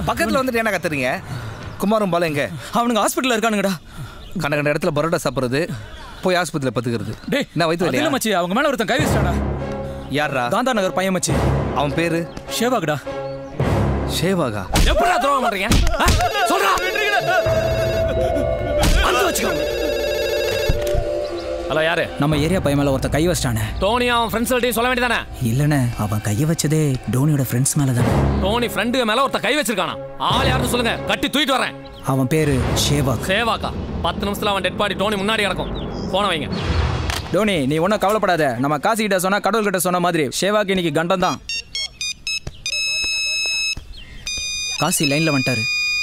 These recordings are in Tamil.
பக்கத்தில் வந்துட்டு என்ன கத்துறீங்க குமாரும் பாலம் எங்க அவனுங்க ஹாஸ்பிட்டல்ல இருக்கானுங்கடா கண்ட கண்ட இடத்துல பரோட்டா சாப்பிட்றது போய் ஆஸ்பத்திரியில் பத்துக்கிறது டேய் என்ன வயிற்று அது இல்ல வலியா மச்சி அவங்க மேல ஒருத்தன் கை வச்சிட்டாடா யாரா காந்தா நகர் பையன் மச்சி அவன் பேரு ஷேவாக்டா ஷேவாகா எப்படா துரோகம் பண்றீங்க ஆ? சொல்றா வந்து வச்சுக்கோ ஹலோ யாரு நம்ம ஏரியா பையன் மேல ஒருத்தன் கை வச்சிட்டானே டோனி அவன் ஃப்ரெண்ட்ஸ்கிட்டையும் சொல்ல வேண்டியதானே இல்லண்ணே அவன் கையை வச்சதே டோனியோட ஃப்ரெண்ட்ஸ் மேல தானே டோனி ஃப்ரெண்டு மேல ஒருத்த கை வச்சிருக்கானா ஆள் யாருன்னு சொல்லுங்க கட்டி தூக்கிட்டு வரேன் அவன் பேரு ஷேவாக் சேவாக்கா பத்து நிமிஷத்துல அவன் டெட் பாடி டோனி முன்னாடி கிடக்கும் போன வைங்க டோனி நீ ஒன்றும் கவலைப்படாத நம்ம காசி கிட்ட சொன்னா கடவுள் கிட்ட சொன்ன மாதிரி ஷேவாக் இன்னைக்கு கண்டம் தான் காசி லைன்ல வந்துட்டாரு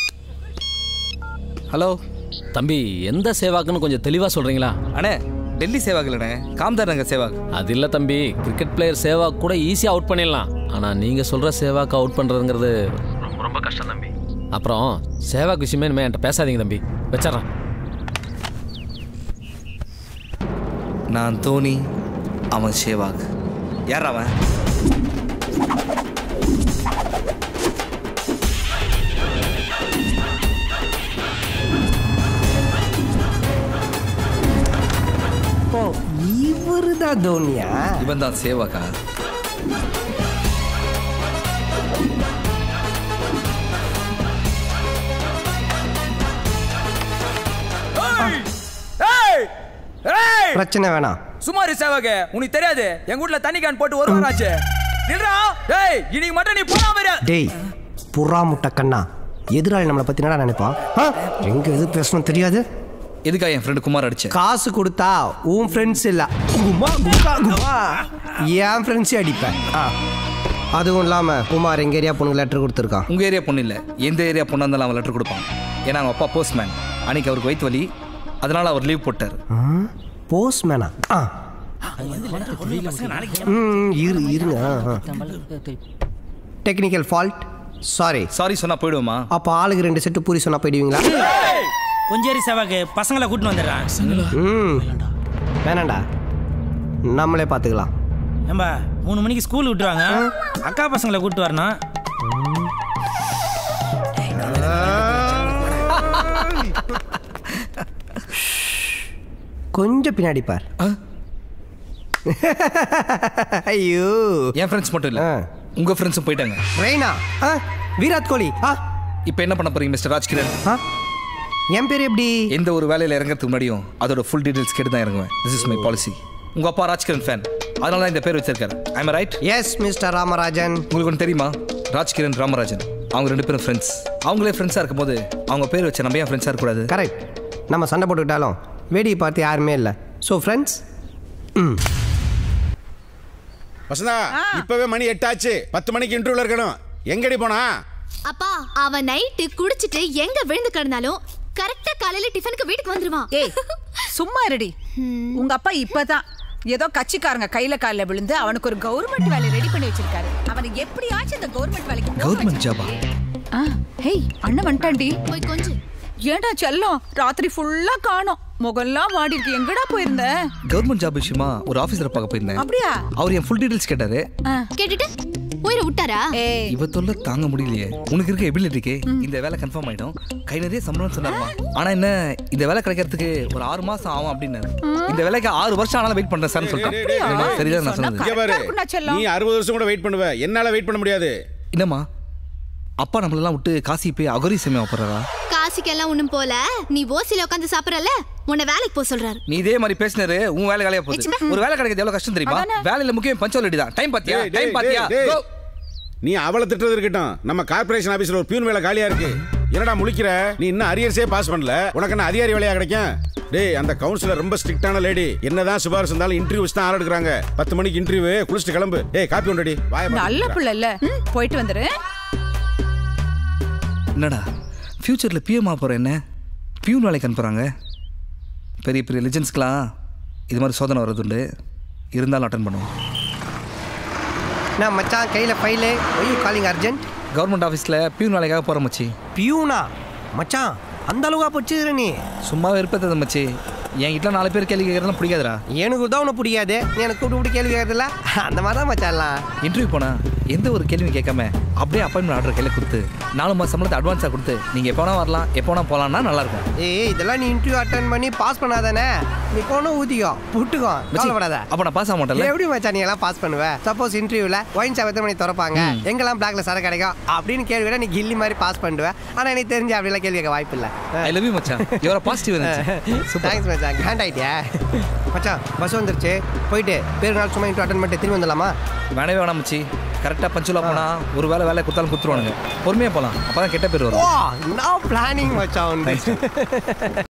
ஹலோ தம்பி எந்த சேவாக்குன்னு கொஞ்சம் தெளிவா சொல்றீங்களா அண்ணே டெல்லி சேவாக் இல்லைண்ணே காம்தார் நகர் சேவாக் அது இல்ல தம்பி கிரிக்கெட் பிளேயர் சேவாக் கூட ஈஸியா அவுட் பண்ணிடலாம் ஆனா நீங்க சொல்ற சேவாக் அவுட் பண்றதுங்கிறது ரொம்ப ரொம்ப கஷ்டம் தம்பி அப்புறம் சேவாக் விஷயமே இனிமே என்கிட்ட பேசாதீங்க தம்பி வச்சிடறேன் நான் தோனி அவன் ஷேவாக் யார் அவன் ஓ இவரு தான் தோனியா இவன் தான் சேவாக்கா பிரச்சனை வேணாம் சுமாரி சேவாக உனக்கு தெரியாது எங்க வீட்ல தண்ணி கேன் போட்டு ஒரு வாரம் ஆச்சு நில்றா டேய் இன்னைக்கு மட்டும் நீ போனா வர டேய் புறா முட்டை கண்ணா எதிராளி நம்மளை பத்தி என்னடா நினைப்பான் ஆ? எங்க எது பேசணும் தெரியாது எதுக்கா என் ஃப்ரெண்டு குமார் அடிச்சேன் காசு கொடுத்தா உன் ஃப்ரெண்ட்ஸ் இல்ல குமா குமா குமா என் ஃப்ரெண்ட்ஸே அடிப்பேன் ஆ. அதுவும் இல்லாம குமார் எங்க ஏரியா பொண்ணுக்கு லெட்டர் கொடுத்துருக்கான் உங்கள் ஏரியா பொண்ணு இல்லை எந்த ஏரியா பொண்ணாக இருந்தாலும் அவன் லெட்டர் கொடுப்பான் ஏன்னா அவங்க அப்பா போஸ்ட்மேன் அன்னைக்கு அவருக்கு வயிற்று வலி அதனால் அவர் லீவ் போட்டார் போஸ்ட்மேனா ஆ ம், இரு இருங்க டெக்னிக்கல் ஃபால்ட் சாரி சாரி சொன்னா போயிடுவோமா அப்போ ஆளுக்கு ரெண்டு செட்டு பூரி சொன்னா போயிடுவீங்களா கொஞ்சேரி சேவாக்கு பசங்களை கூட்டின்னு வந்துடுறான் ம் வேணாண்டா நம்மளே பார்த்துக்கலாம் ஏம்பா மூணு மணிக்கு ஸ்கூல் விட்டுருவாங்க அக்கா பசங்களை கூப்பிட்டு வரணும் கொஞ்சம் பின்னாடி பார் ஐயோ என் ஃப்ரெண்ட்ஸ் மட்டும் இல்லை ஆ. உங்கள் ஃப்ரெண்ட்ஸும் போயிட்டாங்க ரெய்னா ஆ விராட் கோலி ஆ இப்போ என்ன பண்ண போறீங்க மிஸ்டர் ராஜ்கிரண் ஆ என் பேர் எப்படி எந்த ஒரு வேலையில் இறங்குறதுக்கு முன்னாடியும் அதோட ஃபுல் டீடைல்ஸ் கேட்டு தான் இறங்குவேன் திஸ் இஸ் மை பாலிசி உங்கள் அப்பா ராஜ்கிரண் ஃபேன் அதனால தான் இந்த பேர் வச்சிருக்காரு I'm right yes mister Ramarajan உங்களுக்கு ஒன்று தெரியுமா ராஜ்கிரண் ராமராஜன் அவங்க ரெண்டு பேரும் ஃப்ரெண்ட்ஸ் அவங்களே ஃப்ரெண்ட்ஸாக இருக்கும்போது அவங்க பேர் வச்ச நம்ம ஏன் ஃப்ரெண்ட்ஸாக இருக்கக்கூடாது கரெக்ட் நம்ம சண்டை போட்டுக்கிட்டாலும் வேடியை பார்த்து யாருமே இல்லை ஸோ ஃப்ரெண்ட்ஸ் ம் வசந்தா இப்பவே மணி எட்டாச்சு பத்து மணிக்கு இன்டர்வியூல இருக்கணும் எங்கடி போனா அப்பா அவன் நைட்டு குடிச்சிட்டு எங்க விழுந்து கிடந்தாலும் கரெக்டா காலையில டிஃபனுக்கு வீட்டுக்கு வந்துருவான் ஏய் சும்மா இருடி உங்க அப்பா இப்பதான் ஏதோ கட்சிக்காரங்க கையில காலில் விழுந்து அவனுக்கு ஒரு கவர்மெண்ட் வேலை ரெடி பண்ணி வச்சிருக்காரு அவனுக்கு எப்படியாச்சும் இந்த கவர்மெண்ட் வேலைக்கு போக கவர்மெண்ட் ஜாபா ஆ, ஹேய் அண்ணன் வந்துட்டான்டி போய் கொஞ்சம் ஏன்டா செல்லம் ராத்திரி ஃபுல்லா காணோம் முகம்லாம் வாடி இருக்கு எங்கடா போயிருந்த கவர்மெண்ட் ஜாப் விஷயமா ஒரு ஆஃபீஸரை பார்க்க போயிருந்தேன் அப்படியா அவர் என் ஃபுல் டீடைல்ஸ் கேட்டாரு கேட்டுட்டு உயிரை விட்டாரா ஏய் இவ தொல்லை தாங்க முடியலையே உனக்கு இருக்க எபிலிட்டிக்கு இந்த வேலை கன்ஃபார்ம் ஆயிடும் கை நிறைய சம்பளம் சொன்னாருமா ஆனா என்ன இந்த வேலை கிடைக்கிறதுக்கு ஒரு ஆறு மாசம் ஆகும் அப்படின்னாரு இந்த வேலைக்கு ஆறு வருஷம் ஆனாலும் வெயிட் பண்றேன் சார் சொல்லிட்டேன் என்னடா, சரிதான் நான் சொன்னது இங்க பாரு இருக்குண்ணா செல்லம். நீ அறுபது வருஷம் கூட வெயிட் பண்ணுவ என்னால வெயிட் பண்ண முடியாது என்னம்மா அப்பா நம்மளெல்லாம் விட்டு காசி போய் அகரி சமயம் போடுறா காசிக்கெல்லாம் ஒண்ணும் போல நீ ஓசில உட்காந்து சாப்பிடறல உன்னை வேலைக்கு போக சொல்றாரு நீ இதே மாதிரி பேசினாரு உன் வேலை வேலையா போகுது ஒரு வேலை கிடைக்கிறது எவ்வளவு கஷ்டம் தெரியுமா வேலையில முக்கியம் பஞ்சோலிட்டி தான் டைம் பாத்தியா டேய், டேய், டைம் பாத்தியா டேய், Go. டேய். நீ அவளை திட்டுறது இருக்கட்டும் நம்ம கார்ப்பரேஷன் ஆபீஸ்ல ஒரு பியூன் வேலை காலியா இருக்கு என்னடா முழிக்கிற நீ இன்னும் அரியர்ஸே பாஸ் பண்ணல உனக்கு என்ன அதிகாரி வேலையா கிடைக்கும் டேய் அந்த கவுன்சிலர் ரொம்ப ஸ்ட்ரிக்டான லேடி என்னதான் சிபாரிசு இருந்தாலும் இன்டர்வியூஸ் தான் ஆள் எடுக்கிறாங்க பத்து மணிக்கு இன்டர்வியூ குளிச்சுட்டு கிளம்பு டேய் காப்பி ஒன்றடி வாய நல்ல பிள்ளை இல்ல ம், போயிட்டு வந்துரு என்னடா ஃபியூச்சர்ல பிஎம் ஆக போற என்ன பியூன் வேலைக்கு அனுப்புறாங்க பெரிய பெரிய லிஜென்ஸ்க்கெலாம் இது மாதிரி சோதனை வர்றதுண்டு இருந்தாலும் அட்டன் பண்ணுவோம் நான் மச்சான் கையில் file why you calling urgent government ஆஃபீஸில் பியூன் வேலைக்காக போகிற மச்சி பியூனா மச்சான் அந்த அளவுக்கா போச்சுக்கிற நீ சும்மா விருப்பத்தை மச்சி என் வீட்டில் நாலு பேர் கேள்வி கேட்கறதுலாம் பிடிக்காதுடா எனக்கு தான் உனக்கு பிடிக்காது நீ எனக்கு கூப்பிட்டு கூப்பிட்டு கேள்வி கேட்கறதில்ல அந்த மாதிரி தான் மச்சான்லாம் இன்டர்வியூ போனா எந்த ஒரு கேள்வியும் கேட்காம அப்படியே அப்பாயின்மெண்ட் ஆர்டர் கையில் கொடுத்து நாலு மாதம் சம்பளத்தை அட்வான்ஸாக கொடுத்து நீங்கள் எப்போ வேணா வரலாம் எப்போ வேணா போகலான்னா நல்லா இருக்கும் ஏய் இதெல்லாம் நீ இன்டர்வியூ அட்டன் பண்ணி பாஸ் பண்ணாதானே நீ போன ஊதிக்கோ புட்டுக்கோ கவலைப்படாத அப்போ நான் பாஸ் ஆக மாட்டேன்ல எப்படி மச்சான் நீ எல்லாம் பாஸ் பண்ணுவ சப்போஸ் இன்டர்வியூல ஒயின் ஷாப் எத்தனை மணி திறப்பாங்க எங்கெல்லாம் பிளாக்ல சரக்கு கிடைக்கும் அப்படின்னு கேள்வி நீ கில்லி மாதிரி பாஸ் பண்ணுவேன் ஆனா எனக்கு தெரிஞ்சு அப்படிலாம் கேள்வி கேட்க வாய்ப்பு இல்லை ஐ லவ் யூ மச்சான் யுவர் பாசிட்டிவ் சூப்பர் தேங்க்ஸ் மச்சான் கிராண்ட் ஆயிட்டியா மச்சான் பஸ் வந்துருச்சு போயிட்டு பேர் நாள் சும்மா இன்டர்வியூ அட்டன் பண்ணிட்டு திரும்பி வந்துடலாமா வேணவே வேணாம் மச்சி கரெக்டாக பஞ்சுலாக போனால் ஒரு வேலை வேலை கொடுத்தாலும் கொடுத்துருவானுங்க பொறுமையாக போகலாம் அப்போ தான் கெட்ட பேர் ஓ வரும் நான் பிளானிங் மச்சான் வந்து